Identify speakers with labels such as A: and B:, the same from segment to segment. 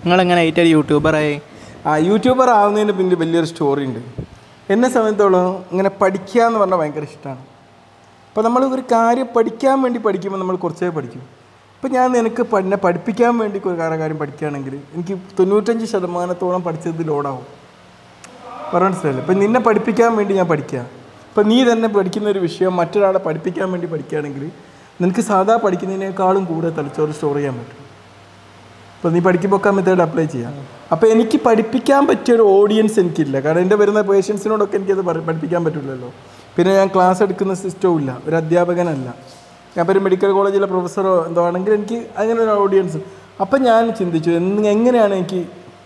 A: നിങ്ങളെങ്ങനെ ആയിട്ട് യൂട്യൂബറായി
B: ആ യൂട്യൂബർ ആവുന്നതിന് പിന്നെ വലിയൊരു സ്റ്റോറി ഉണ്ട് എന്നെ സംബന്ധിച്ചോളം ഇങ്ങനെ പഠിക്കുക എന്ന് പറഞ്ഞാൽ ഭയങ്കര ഇഷ്ടമാണ് അപ്പോൾ നമ്മൾ ഒരു കാര്യം പഠിക്കാൻ വേണ്ടി പഠിക്കുമ്പോൾ നമ്മൾ കുറച്ചേ പഠിക്കും ഇപ്പോൾ ഞാൻ നിനക്ക് എന്നെ പഠിപ്പിക്കാൻ വേണ്ടി ഒരു കാര്യം കാര്യം പഠിക്കുകയാണെങ്കിൽ എനിക്ക് തൊണ്ണൂറ്റഞ്ച് ശതമാനത്തോളം പഠിച്ചത് ലോഡാവും പറഞ്ഞ മനസ്സിലായില്ലേ ഇപ്പം നിന്നെ പഠിപ്പിക്കാൻ വേണ്ടി ഞാൻ പഠിക്കുക ഇപ്പം നീ തന്നെ പഠിക്കുന്ന ഒരു വിഷയം മറ്റൊരാളെ പഠിപ്പിക്കാൻ വേണ്ടി പഠിക്കുകയാണെങ്കിൽ നിനക്ക് സാധാ പഠിക്കുന്നതിനേക്കാളും കൂടുതൽ തലച്ചോറ് സ്റ്റോർ ചെയ്യാൻ പറ്റും ഇപ്പോൾ നീ പഠിക്കുമ്പോൾ ഒക്കെ ആ മെത്തേഡ് അപ്ലൈ ചെയ്യാം അപ്പോൾ എനിക്ക് പഠിപ്പിക്കാൻ പറ്റിയ ഒരു ഓഡിയൻസ് എനിക്കില്ല കാരണം എൻ്റെ വരുന്ന പേഷ്യൻസിനോടൊക്കെ എനിക്കത് പറ- പഠിപ്പിക്കാൻ പറ്റില്ലല്ലോ പിന്നെ ഞാൻ ക്ലാസ് എടുക്കുന്ന സിസ്റ്റവും ഇല്ല ഒരു അധ്യാപകനല്ല ഞാൻ ഇപ്പോൾ ഒരു മെഡിക്കൽ കോളേജിലെ പ്രൊഫസറോ എന്തോ ആണെങ്കിൽ എനിക്ക് അങ്ങനെ ഒരു ഓഡിയൻസ് അപ്പം ഞാൻ ചിന്തിച്ചു എന്ന് എങ്ങനെയാണ് എനിക്ക്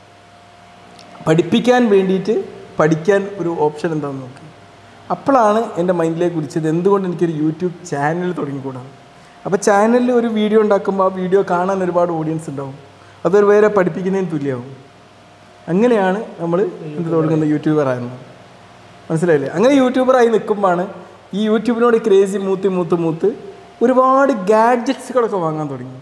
B: പഠിപ്പിക്കാൻ വേണ്ടിയിട്ട് പഠിക്കാൻ ഒരു ഓപ്ഷൻ എന്താണെന്ന് നോക്കി അപ്പോഴാണ് എൻ്റെ മൈൻഡിലേക്ക് കുറിച്ചത് എന്തുകൊണ്ട് എനിക്കൊരു യൂട്യൂബ് ചാനൽ തുടങ്ങിക്കൂടാ അപ്പോൾ ചാനലിൽ ഒരു വീഡിയോ ഉണ്ടാക്കുമ്പോൾ ആ വീഡിയോ കാണാൻ ഒരുപാട് ഓഡിയൻസ് ഉണ്ടാവും അതൊരു വേറെ പഠിപ്പിക്കുന്നതിന് തുല്യമാവും അങ്ങനെയാണ് നമ്മൾ എന്ത് തുടങ്ങുന്ന യൂട്യൂബറായിരുന്നത് മനസ്സിലായില്ലേ അങ്ങനെ യൂട്യൂബറായി നിൽക്കുമ്പോഴാണ് ഈ യൂട്യൂബിനോട് ക്രേസി മൂത്ത് മൂത്ത് മൂത്ത് ഒരുപാട് ഗാഡ്ജറ്റ്സുകളൊക്കെ വാങ്ങാൻ തുടങ്ങി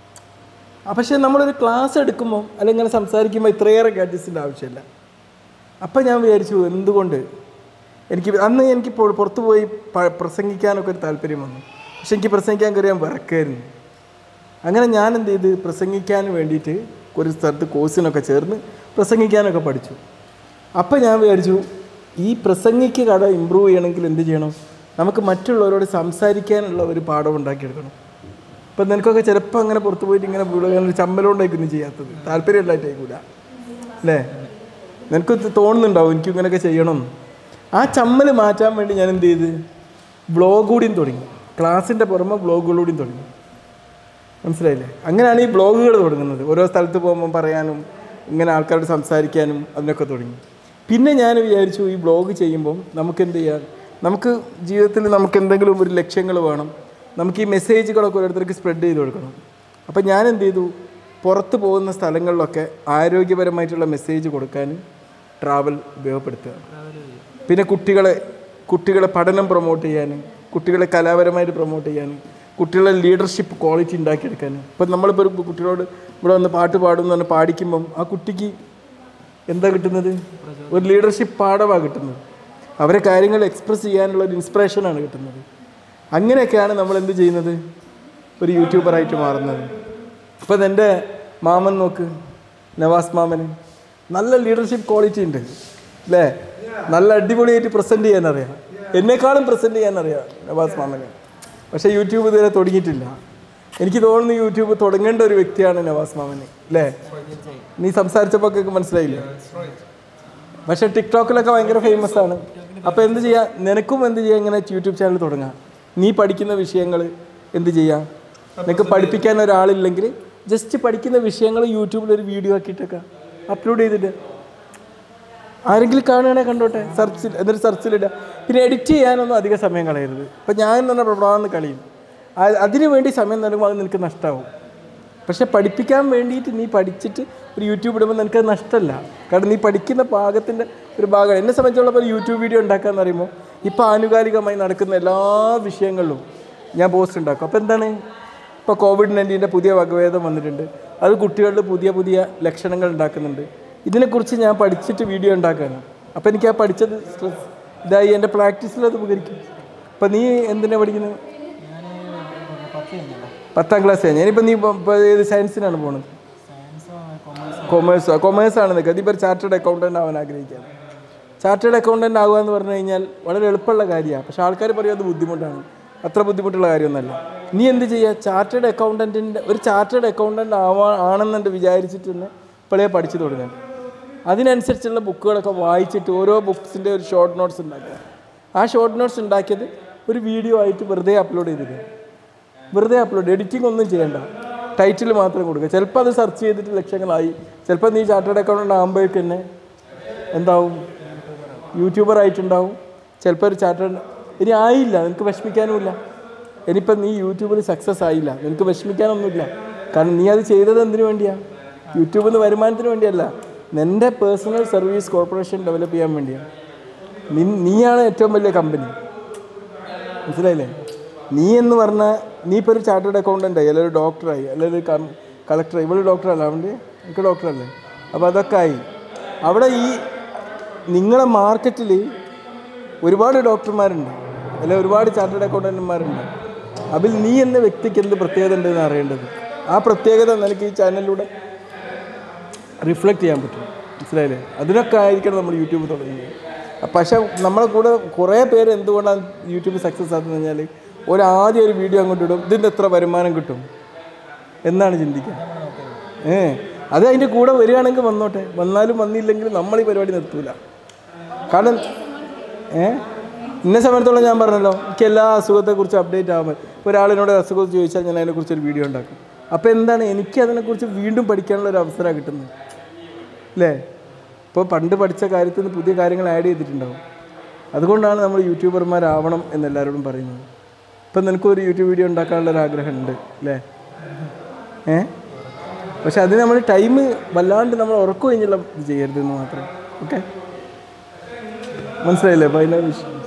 B: ആ, പക്ഷേ നമ്മളൊരു ക്ലാസ് എടുക്കുമ്പോൾ അല്ലെങ്കിൽ ഇങ്ങനെ സംസാരിക്കുമ്പോൾ ഇത്രയേറെ ഗാഡ്ജറ്റ്സിൻ്റെ ആവശ്യമില്ല അപ്പം ഞാൻ വിചാരിച്ചു എന്തുകൊണ്ട് എനിക്ക് അന്ന് എനിക്ക് പൊ- പുറത്ത് പോയി പ- പ്രസംഗിക്കാനൊക്കെ ഒരു താല്പര്യം വന്നു പക്ഷെ എനിക്ക് പ്രസംഗിക്കാൻ കയറിയാൻ വിറക്കായിരുന്നു അങ്ങനെ ഞാൻ എന്ത് ചെയ്ത് പ്രസംഗിക്കാൻ വേണ്ടിയിട്ട് ഒരു സ്ഥലത്ത് കോഴ്സിനൊക്കെ ചേർന്ന് പ്രസംഗിക്കാനൊക്കെ പഠിച്ചു അപ്പം ഞാൻ വിചാരിച്ചു ഈ പ്രസംഗിക്ക് കട ഇമ്പ്രൂവ് ചെയ്യണമെങ്കിൽ എന്ത് ചെയ്യണം നമുക്ക് മറ്റുള്ളവരോട് സംസാരിക്കാനുള്ള ഒരു പാഠം ഉണ്ടാക്കിയെടുക്കണം ഇപ്പം നിനക്കൊക്കെ ചിലപ്പോൾ അങ്ങനെ പുറത്ത് പോയിട്ട് ഇങ്ങനെ വീട് അങ്ങനെ ചമ്മലുകൊണ്ടായിരിക്കും ചെയ്യാത്തത് താല്പര്യമില്ലായിട്ടായിരിക്കൂല അല്ലേ നിനക്ക് ഇത് തോന്നുന്നുണ്ടാവും എനിക്ക് ഇങ്ങനെയൊക്കെ ചെയ്യണം ആ ചമ്മൽ മാറ്റാൻ വേണ്ടി ഞാൻ എന്ത് ചെയ്ത് ബ്ലോഗ് കൂടിയും തുടങ്ങി ക്ലാസ്സിൻ്റെ പുറമെ ബ്ലോഗുകളൂടെയും തുടങ്ങി മനസ്സിലായില്ലേ അങ്ങനെയാണ് ഈ ബ്ലോഗുകൾ തുടങ്ങുന്നത് ഓരോ സ്ഥലത്ത് പോകുമ്പോൾ പറയാനും ഇങ്ങനെ ആൾക്കാരോട് സംസാരിക്കാനും അതിനൊക്കെ തുടങ്ങി പിന്നെ ഞാൻ വിചാരിച്ചു ഈ ബ്ലോഗ് ചെയ്യുമ്പം നമുക്ക് എന്ത് ചെയ്യാം നമുക്ക് ജീവിതത്തിൽ നമുക്ക് എന്തെങ്കിലും ഒരു ലക്ഷ്യങ്ങൾ വേണം നമുക്ക് ഈ മെസ്സേജുകളൊക്കെ ഓരോരുത്തർക്ക് സ്പ്രെഡ് ചെയ്ത് കൊടുക്കണം അപ്പം ഞാൻ എന്ത് ചെയ്തു പുറത്ത് പോകുന്ന സ്ഥലങ്ങളിലൊക്കെ ആരോഗ്യപരമായിട്ടുള്ള മെസ്സേജ് കൊടുക്കാൻ ട്രാവൽ ഉപയോഗപ്പെടുത്തുക പിന്നെ കുട്ടികളെ കുട്ടികളെ പഠനം പ്രൊമോട്ട് ചെയ്യാനും കുട്ടികളെ കലാപരമായിട്ട് പ്രൊമോട്ട് ചെയ്യാനും കുട്ടികളെ ലീഡർഷിപ്പ് ക്വാളിറ്റി ഉണ്ടാക്കിയെടുക്കാനും ഇപ്പം നമ്മളിപ്പോൾ ഒരു കുട്ടികളോട് ഇവിടെ വന്ന് പാട്ട് പാടും എന്ന് പറഞ്ഞ് പാടിക്കുമ്പം ആ കുട്ടിക്ക് എന്താ കിട്ടുന്നത് ഒരു ലീഡർഷിപ്പ് പാഠമാണ് കിട്ടുന്നത് അവരെ കാര്യങ്ങൾ എക്സ്പ്രസ് ചെയ്യാനുള്ള ഒരു ഇൻസ്പിറേഷനാണ് കിട്ടുന്നത് അങ്ങനെയൊക്കെയാണ് നമ്മൾ എന്ത് ചെയ്യുന്നത് ഒരു യൂട്യൂബറായിട്ട് മാറുന്നത് ഇപ്പം എൻ്റെ മാമൻ നോക്ക് നവാസ് മാമന് നല്ല ലീഡർഷിപ്പ് ക്വാളിറ്റി ഉണ്ട് അല്ലേ നല്ല അടിപൊളിയായിട്ട് പ്രസൻറ്റ് ചെയ്യാൻ അറിയാം എന്നെക്കാളും പ്രസൻറ്റ് ചെയ്യാൻ അറിയാം നവാസ് മാമന് പക്ഷേ യൂട്യൂബ് ഇതുവരെ തുടങ്ങിയിട്ടില്ല എനിക്ക് തോന്നുന്നു യൂട്യൂബ് തുടങ്ങേണ്ട ഒരു വ്യക്തിയാണ് നവാസ് മാമന് അല്ലേ നീ സംസാരിച്ചപ്പോൾ ഒക്കെ മനസ്സിലായില്ലേ പക്ഷേ ടിക്ടോക്കിലൊക്കെ ഭയങ്കര ഫേമസ് ആണ് അപ്പോൾ എന്ത് ചെയ്യാം നിനക്കും എന്ത് ചെയ്യാം ഇങ്ങനെ യൂട്യൂബ് ചാനൽ തുടങ്ങാം നീ പഠിക്കുന്ന വിഷയങ്ങൾ എന്ത് ചെയ്യാം നിനക്ക് പഠിപ്പിക്കാൻ ഒരാളില്ലെങ്കിൽ ജസ്റ്റ് പഠിക്കുന്ന വിഷയങ്ങൾ യൂട്യൂബിൽ ഒരു വീഡിയോ ആക്കിയിട്ടൊക്കെ അപ്ലോഡ് ചെയ്തിട്ട് ആരെങ്കിലും കാണുകയാണെങ്കിൽ കണ്ടോട്ടെ സെർച്ചിൽ എന്നിട്ട് സെർച്ചിലിടുക പിന്നെ എഡിറ്റ് ചെയ്യാനൊന്നും അധിക സമയം കളയരുത് ഇപ്പം ഞാൻ തന്നെ പ്രഭാവന്ന് കളിയും ആ- അതിനു വേണ്ടി സമയം നൽകുമ്പോൾ അത് നിനക്ക് നഷ്ടമാവും പക്ഷെ പഠിപ്പിക്കാൻ വേണ്ടിയിട്ട് നീ പഠിച്ചിട്ട് ഒരു യൂട്യൂബ് ഇടുമ്പോൾ നിനക്ക് അത് നഷ്ടമല്ല കാരണം നീ പഠിക്കുന്ന ഭാഗത്തിൻ്റെ ഒരു ഭാഗം എന്നെ സംബന്ധിച്ചുള്ള ഒരു യൂട്യൂബ് വീഡിയോ ഉണ്ടാക്കാന്ന് പറയുമ്പോൾ ഇപ്പോൾ ആനുകാലികമായി നടക്കുന്ന എല്ലാ വിഷയങ്ങളിലും ഞാൻ പോസ്റ്റ് ഉണ്ടാക്കും അപ്പോൾ എന്താണ് ഇപ്പോൾ കോവിഡ് നയൻറ്റീൻ്റെ പുതിയ വകഭേദം വന്നിട്ടുണ്ട് അത് കുട്ടികളുടെ പുതിയ പുതിയ ലക്ഷണങ്ങൾ ഉണ്ടാക്കുന്നുണ്ട് ഇതിനെക്കുറിച്ച് ഞാൻ പഠിച്ചിട്ട് വീഡിയോ ഉണ്ടാക്കുകയാണ് അപ്പോൾ എനിക്ക് ആ പഠിച്ചത് സ്ട്രെസ് ഇതായി എൻ്റെ പ്രാക്ടീസിൽ അത് ഉപകരിക്കും അപ്പോൾ നീ എന്തിനാണ് പഠിക്കുന്നത് പത്താം ക്ലാസ് കഴിഞ്ഞു ഇനിയിപ്പോൾ നീ ഇപ്പം- ഇപ്പം ഏത് സയൻസിനാണ് പോകുന്നത് കൊമേഴ്സ് കൊമേഴ്സ് ആണ് നിൽക്കുക ഇതിപ്പോൾ ചാർട്ടേഡ് അക്കൗണ്ടൻ്റ് ആവാൻ ആഗ്രഹിക്കുകയാണ് ചാർട്ടേഡ് അക്കൗണ്ടൻ്റ് ആവുക എന്ന് പറഞ്ഞു കഴിഞ്ഞാൽ വളരെ എളുപ്പമുള്ള കാര്യമാണ് പക്ഷേ ആൾക്കാർ പറയും അത് ബുദ്ധിമുട്ടാണ് അത്ര ബുദ്ധിമുട്ടുള്ള കാര്യമൊന്നുമല്ല നീ എന്ത് ചെയ്യുക ചാർട്ടേഡ് അക്കൗണ്ടൻറ്റിൻ്റെ ഒരു ചാർട്ടേഡ് അക്കൗണ്ടൻ്റ് ആവാ ആണെന്നുണ്ട് വിചാരിച്ചിട്ട് തന്നെ ഇപ്പോഴേ പഠിച്ചു തുടങ്ങാൻ അതിനനുസരിച്ചുള്ള ബുക്കുകളൊക്കെ വായിച്ചിട്ട് ഓരോ ബുക്സിൻ്റെ ഒരു ഷോർട്ട് നോട്ട്സ് ഉണ്ടാക്കുക ആ ഷോർട്ട് നോട്ട്സ് ഉണ്ടാക്കിയത് ഒരു വീഡിയോ ആയിട്ട് വെറുതെ അപ്ലോഡ് ചെയ്തിട്ട് വെറുതെ അപ്ലോഡ് എഡിറ്റിംഗ് ഒന്നും ചെയ്യണ്ട ടൈറ്റിൽ മാത്രം കൊടുക്കുക ചിലപ്പോൾ അത് സെർച്ച് ചെയ്തിട്ട് ലക്ഷങ്ങളായി ചിലപ്പോൾ നീ ചാർട്ടേഡ് അക്കൗണ്ടൻ്റ് ആകുമ്പോഴേക്ക് തന്നെ എന്താവും യൂട്യൂബർ ആയിട്ടുണ്ടാവും ചിലപ്പോൾ ഒരു ചാർട്ടേഡ് ഇനി ആയില്ല നിനക്ക് വിഷമിക്കാനുമില്ല ഇനിയിപ്പം നീ യൂട്യൂബിൽ സക്സസ് ആയില്ല നിനക്ക് വിഷമിക്കാനൊന്നുമില്ല കാരണം നീ അത് ചെയ്തത് എന്തിനു വേണ്ടിയാണ് യൂട്യൂബിൽ നിന്ന് വരുമാനത്തിന് വേണ്ടിയല്ല നിൻ്റെ പേഴ്സണൽ സർവീസ് കോർപ്പറേഷൻ ഡെവലപ്പ് ചെയ്യാൻ വേണ്ടിയാണ് നീ നീയാണ് ഏറ്റവും വലിയ കമ്പനി മനസ്സിലായില്ലേ നീ എന്ന് പറഞ്ഞാൽ നീ ഇപ്പോൾ ഒരു ചാർട്ടേഡ് അക്കൗണ്ടൻ്റ് ആയി അല്ലെങ്കിൽ ഒരു ഡോക്ടറായി അല്ലെങ്കിൽ ഒരു കളക്ടറായി ഇവള് ഡോക്ടറല്ല അവൻ്റെ എനിക്ക് ഡോക്ടറല്ലേ അപ്പോൾ അതൊക്കെ ആയി അവിടെ ഈ നിങ്ങളെ മാർക്കറ്റിൽ ഒരുപാട് ഡോക്ടർമാരുണ്ട് അല്ലെ ഒരുപാട് ചാർട്ടേഡ് അക്കൗണ്ടന്റുമാരുണ്ട് അതിൽ നീ എന്ന വ്യക്തിക്ക് എന്ത് പ്രത്യേകത ഉണ്ടെന്ന് അറിയേണ്ടത് ആ പ്രത്യേകത നിനക്ക് ഈ ചാനലിലൂടെ റിഫ്ലക്റ്റ് ചെയ്യാൻ പറ്റും മനസ്സിലായില്ലേ അതിനൊക്കെ ആയിരിക്കണം നമ്മൾ യൂട്യൂബ് തുടങ്ങിയത് പക്ഷേ നമ്മളെ കൂടെ കുറേ പേര് എന്തുകൊണ്ടാണ് യൂട്യൂബ് സക്സസ് ആകുന്നത് കഴിഞ്ഞാൽ ഒരു ആദ്യം ഒരു വീഡിയോ അങ്ങോട്ട് ഇടും ഇതിൻ്റെ എത്ര വരുമാനം കിട്ടും എന്നാണ് ചിന്തിക്കുക ഏ അത് അതിൻ്റെ കൂടെ വരികയാണെങ്കിൽ വന്നോട്ടെ വന്നാലും വന്നില്ലെങ്കിലും നമ്മൾ ഈ പരിപാടി നിർത്തൂല കാരണം ഏ ഇന്ന സമയത്തോളം ഞാൻ പറഞ്ഞല്ലോ എനിക്ക് എല്ലാ അസുഖത്തെക്കുറിച്ച് അപ്ഡേറ്റ് ആവാൻ ഇപ്പോൾ ഒരാളിനോട് അസുഖം ചോദിച്ചാൽ ഞാൻ അതിനെക്കുറിച്ച് ഒരു വീഡിയോ ഉണ്ടാക്കും അപ്പോൾ എന്താണ് എനിക്ക് അതിനെക്കുറിച്ച് വീണ്ടും പഠിക്കാനുള്ള ഒരു അവസരമാണ് കിട്ടുന്നത് അല്ലേ ഇപ്പോൾ പണ്ട് പഠിച്ച കാര്യത്തിൽ നിന്ന് പുതിയ കാര്യങ്ങൾ ആഡ് ചെയ്തിട്ടുണ്ടാവും അതുകൊണ്ടാണ് നമ്മൾ യൂട്യൂബർമാരാവണം എന്ന് എല്ലാവരോടും പറയുന്നത് ഇപ്പം നിനക്കൊരു യൂട്യൂബ് വീഡിയോ ഉണ്ടാക്കാനുള്ള ഒരു ആഗ്രഹമുണ്ട് അല്ലേ ഏ പക്ഷെ അതിന് നമ്മൾ ടൈം വല്ലാണ്ട് നമ്മൾ ഉറക്കം കഴിഞ്ഞുള്ള ഇത് ചെയ്യരുതെന്ന് മാത്രം ഓക്കെ മനസ്സിലായില്ലേ അപ്പോൾ അതിൻ്റെ വിഷയം